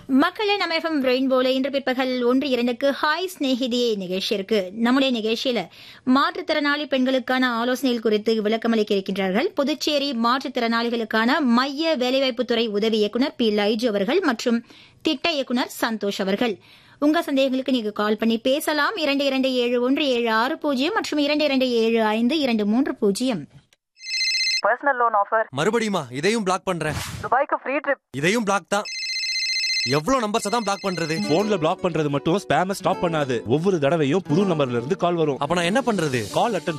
மக்களே நம்ம எஃப்எம் ரெயின்போல இன்று பிற்பகல் ஒன்று இரண்டுக்கு ஹாய் ஸ்நேகிதியே நிகழ்ச்சி இருக்கு நம்முடைய நிகழ்ச்சியில மாற்றுத்திறனாளி பெண்களுக்கான ஆலோசனைகள் குறித்து விளக்கமளிக்க இருக்கின்றார்கள் புதுச்சேரி மாற்றுத்திறனாளிகளுக்கான மைய வேலைவாய்ப்புத்துறை உதவி இயக்குநர் பி லைஜு அவர்கள் மற்றும் திட்ட இயக்குநர் சந்தோஷ் அவர்கள் உங்க சந்தேகங்களுக்கு நீங்க கால் பண்ணி பேசலாம் இரண்டு இரண்டு ஏழு ஒன்று ஏழு ஆறு பூஜ்ஜியம் மற்றும் இரண்டு இரண்டு ஏழு ஐந்து இரண்டு மூன்று பூஜ்ஜியம் பர்சனல் லோன் ஆஃபர் மறுபடியுமா இதையும் பிளாக் பண்றேன் துபாய்க்கு ஃப்ரீ ட்ரிப் இதையும் பிளாக் தான் எவ்வளவு நம்பர்ஸ் தான் பிளாக் பண்றது போன்ல பிளாக் பண்றது மட்டும் ஸ்பேம ஸ்டாப் பண்ணாது ஒவ்வொரு தடவையும் புது நம்பர்ல இருந்து கால் வரும் அப்ப நான் என்ன பண்றது கால் அட்டன்